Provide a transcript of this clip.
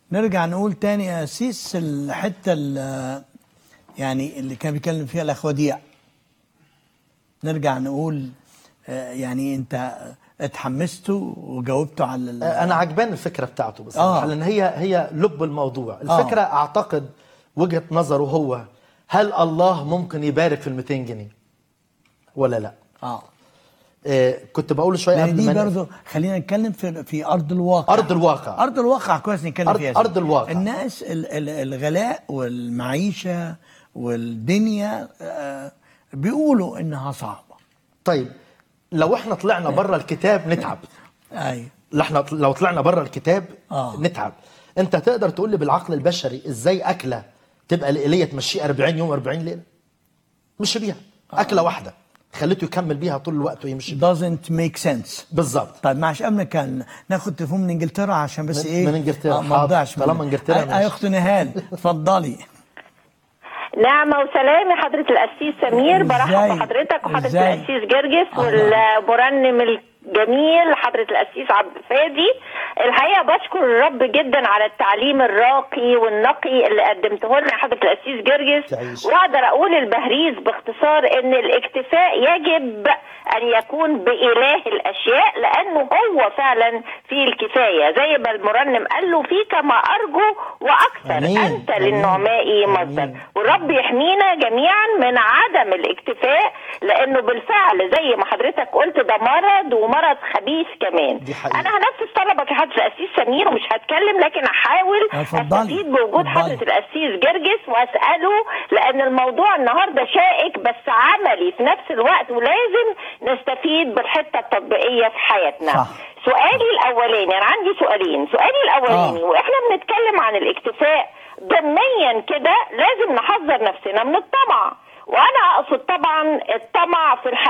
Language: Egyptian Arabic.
نرجع نقول تاني يا سيس الحته اللي يعني اللي كان بيتكلم فيها الاخ وديع نرجع نقول آه، يعني انت اتحمستوا وجاوبتوا على ال- انا عجباني الفكره بتاعته بصراحه آه. لان هي هي لب الموضوع الفكره اعتقد وجهه نظره هو هل الله ممكن يبارك في ال 200 جنيه ولا لا اه آه كنت بقول شويه لان قبل دي ما برضه خلينا نتكلم في في ارض الواقع ارض الواقع ارض الواقع كويس نتكلم أرض- فيها أرض سيدي. الواقع. الناس ال- ال- الغلاء والمعيشه والدنيا آه، بيقولوا انها صعبه طيب لو احنا طلعنا بره الكتاب نتعب ايوه لا احنا لو طلعنا بره الكتاب آه. نتعب انت تقدر تقول لي بالعقل البشري ازاي اكله تبقى ليليه تمشيه 40 يوم 40 ليله مش بيها اكله واحده خليته يكمل بيها طول الوقت ويمشي doesn't make sense بالظبط طيب معلش قبل كان ناخد تليفون من انجلترا عشان بس من- ايه من إنجلترا، آه، ما حاضر. تضيعش طالما مننا. إنجلترا آه، آه، ماشي. اخت نهال اتفضلي نعمة وسلام يا حضرة القسيس سمير برحب إزاي؟ بحضرتك وحضرة إزاي؟ القسيس جرجس أهلا. والمرنم الجميل حضرة القسيس عبد الفادي الحقيقة بشكر الرب جدا على التعليم الراقي والنقي اللي قدمته لنا حضرة القسيس جرجس تعيش. واقدر اقول البهريز باختصار ان الاكتفاء يجب ان يكون باله الاشياء لانه هو فعلا في الكفايه زي ما المرنم قال له فيك ما ارجو واكثر آمين. انت آمين. للنعماء مصدر آمين. والرب يحمينا جميعا من عدم الاكتفاء لانه بالفعل زي ما حضرتك قلت ده مرض ومرض خبيث كمان دي حقيقة. انا هنفذ طلبك يا حضره القسيس سمير ومش هتكلم لكن هحاول اتفضلي. استفيد بوجود اتفضلي. حضره القسيس جرجس واساله لان الموضوع النهارده شائك بس عملي في نفس الوقت ولازم نستفيد بالحته التطبيقيه في حياتنا صح. سؤالي الاولاني انا عندي سؤالين سؤالي الاولاني آه. واحنا بنتكلم عن الاكتفاء ضمنيا كده لازم نحذر نفسنا من الطمع وانا اقصد طبعا الطمع في الحياه